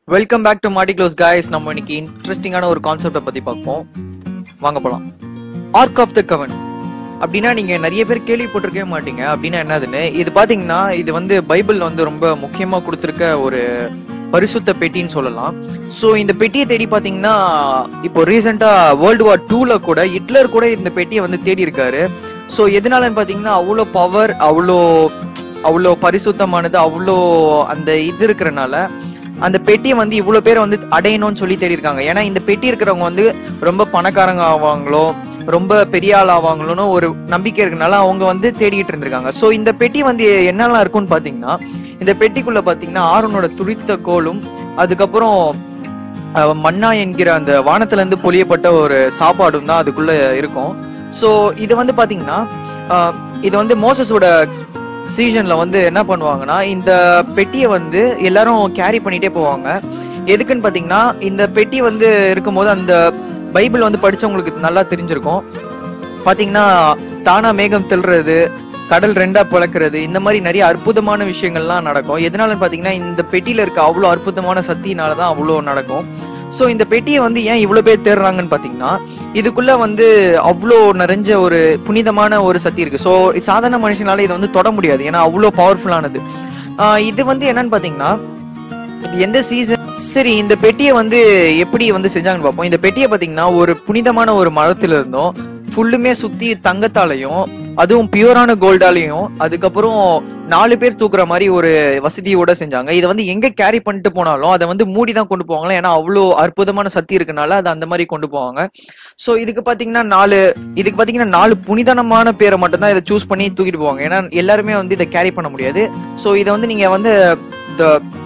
welcome back to மாடி க்ளோஸ் guys நம்ம இன்னைக்கு இன்ட்ரெஸ்டிங்கான ஒரு கான்செப்டை பத்தி பார்ப்போம் வாங்க போலாம் ஆர்க் ஆஃப் த கவன் அப்படின்னா நீங்க நிறைய பேர் கேள்விப்பட்டிருக்கவே மாட்டீங்க அப்படின்னா என்னதுன்னு இது பாத்தீங்கன்னா இது வந்து பைபிள் வந்து ரொம்ப முக்கியமா கொடுத்துருக்க ஒரு பரிசுத்த பெட்டின்னு சொல்லலாம் ஸோ இந்த பெட்டியை தேடி பாத்தீங்கன்னா இப்போ ரீசெண்டா வேர்ல்டு வார் டூல கூட ஹிட்லர் கூட இந்த பெட்டியை வந்து தேடி இருக்காரு ஸோ எதனாலன்னு பாத்தீங்கன்னா அவ்வளோ பவர் அவ்வளோ அவ்வளோ பரிசுத்தமானது அவ்வளோ அந்த இது இருக்கிறனால அந்த பெட்டியை வந்து இவ்வளோ பேர் வந்து அடையணும்னு சொல்லி தேடி இருக்காங்க ஏன்னா இந்த பெட்டி இருக்கிறவங்க வந்து ரொம்ப பணக்காரங்க ஆவாங்களோ ரொம்ப பெரிய ஆள் ஆவாங்களோன்னு ஒரு நம்பிக்கை இருக்கனால அவங்க வந்து தேடிட்டு இருந்திருக்காங்க ஸோ இந்த பெட்டி வந்து என்னெல்லாம் இருக்கும்னு பார்த்தீங்கன்னா இந்த பெட்டிக்குள்ள பார்த்தீங்கன்னா ஆரோனோட துடித்த கோலும் அதுக்கப்புறம் அஹ், மன்னா என்கிற அந்த வானத்துல இருந்து பொழியப்பட்ட ஒரு சாப்பாடும் தான் அதுக்குள்ள இருக்கும் ஸோ இது வந்து பாத்தீங்கன்னா அஹ், இது வந்து மோசஸோட சீசன்ல வந்து என்ன பண்ணுவாங்கன்னா இந்த பெட்டியை வந்து எல்லாரும் கேரி பண்ணிட்டே போவாங்க எதுக்குன்னு பாத்தீங்கன்னா இந்த பெட்டி வந்து இருக்கும்போது அந்த பைபிள் வந்து படிச்சவங்களுக்கு நல்லா தெரிஞ்சிருக்கும் பாத்தீங்கன்னா தானா மேகம் தெள்றது கடல் ரெண்டா பிளக்கிறது இந்த மாதிரி நிறைய அற்புதமான விஷயங்கள்லாம் நடக்கும் எதனாலன்னு பாத்தீங்கன்னா இந்த பெட்டியில இருக்க அவ்வளோ அற்புதமான சக்தினால தான் அவ்வளோ நடக்கும் ஸோ இந்த பெட்டியை வந்து ஏன் இவ்வளோ பேர் தேடுறாங்கன்னு பாத்தீங்கன்னா இதுக்குள்ள வந்து அவ்வளோ நிறைஞ்ச ஒரு புனிதமான ஒரு சக்தி இருக்கு ஸோ சாதாரண மனுஷனால இதை வந்து தொட முடியாது ஏன்னா அவ்வளோ பவர்ஃபுல்லானது இது வந்து என்னன்னு பாத்தீங்கன்னா இது எந்த சீசன் சரி இந்த பெட்டியை வந்து எப்படி வந்து செஞ்சாங்கன்னு பார்ப்போம் இந்த பெட்டியை பாத்தீங்கன்னா ஒரு புனிதமான ஒரு மரத்துல இருந்தும் ஃபுல்லுமே சுத்தி தங்கத்தாலையும் அதுவும் பியூரான கோல்டாலையும் அதுக்கப்புறம் நாலு பேர் தூக்குற மாதிரி ஒரு வசதியோட செஞ்சாங்க இதை வந்து எங்க கேரி பண்ணிட்டு போனாலும் அதை வந்து மூடி தான் கொண்டு போவாங்களா ஏன்னா அவ்வளோ அற்புதமான சக்தி இருக்கனால அதை அந்த மாதிரி கொண்டு போவாங்க ஸோ இதுக்கு பாத்தீங்கன்னா நாலு இதுக்கு பாத்தீங்கன்னா நாலு புனிதனமான பேரை மட்டும் தான் இதை சூஸ் பண்ணி தூக்கிட்டு போவாங்க ஏன்னா எல்லாருமே வந்து இதை கேரி பண்ண முடியாது ஸோ இதை வந்து நீங்க வந்து இந்த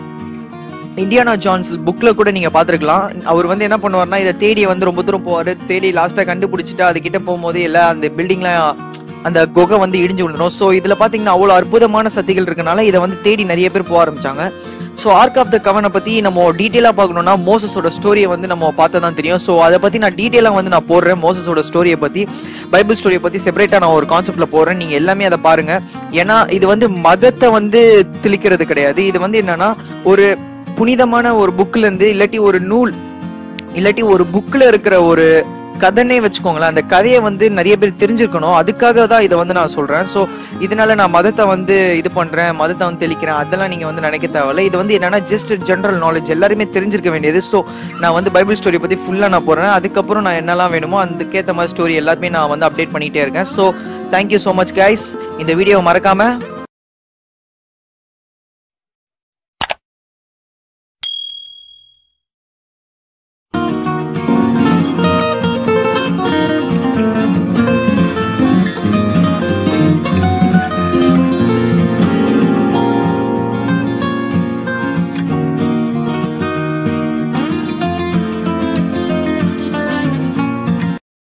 இந்தியானா ஜான்ஸ் புக்ல கூட நீங்க பாத்துருக்கலாம் அவர் வந்து என்ன பண்ணுவார்னா இதை தேடி வந்து ரொம்ப தூரம் போவாரு தேடி லாஸ்டா கண்டுபிடிச்சிட்டு அது கிட்ட போகும்போது எல்லாம் அந்த பில்டிங்லாம் அந்த குகை வந்து இடிஞ்சு விழுந்துரும் ஸோ இதுல பாத்தீங்கன்னா அவ்வளவு அற்புதமான சக்திகள் இருக்கனால இதை வந்து தேடி நிறைய பேர் போக ஆரம்பிச்சாங்க ஸோ ஆர்க் ஆஃப் த கவனை பத்தி நம்ம டீட்டெயிலாக பார்க்கணும்னா மோசஸோட ஸ்டோரியை வந்து நம்ம பார்த்தா தான் தெரியும் ஸோ அதை பத்தி நான் டீட்டெயிலாக வந்து நான் போடுறேன் மோசஸோட ஸ்டோரியை பத்தி பைபிள் ஸ்டோரியை பத்தி செப்பரேட்டா நான் ஒரு கான்செப்ட்ல போடுறேன் நீங்க எல்லாமே அதை பாருங்க ஏன்னா இது வந்து மதத்தை வந்து திணிக்கிறது கிடையாது இது வந்து என்னன்னா ஒரு புனிதமான ஒரு புக்ல இருந்து இல்லாட்டி ஒரு நூல் இல்லாட்டி ஒரு புக்ல இருக்கிற ஒரு கதைனே வச்சுக்கோங்களேன் அந்த கதையை வந்து நிறைய பேர் தெரிஞ்சிருக்கணும் அதுக்காக தான் இதை வந்து நான் சொல்றேன் ஸோ இதனால நான் மதத்தை வந்து இது பண்றேன் மதத்தை வந்து தெளிக்கிறேன் அதெல்லாம் நீங்க வந்து நினைக்க தேவையில்ல இது வந்து என்னன்னா ஜஸ்ட் ஜென்ரல் நாலேஜ் எல்லாருமே தெரிஞ்சிருக்க வேண்டியது ஸோ நான் வந்து பைபிள் ஸ்டோரி பத்தி ஃபுல்லா நான் போடுறேன் அதுக்கப்புறம் நான் என்னெல்லாம் வேணுமோ அதுக்கேற்ற மாதிரி ஸ்டோரி எல்லாத்தையுமே நான் வந்து அப்டேட் பண்ணிட்டே இருக்கேன் so thank you so much guys இந்த வீடியோவை மறக்காம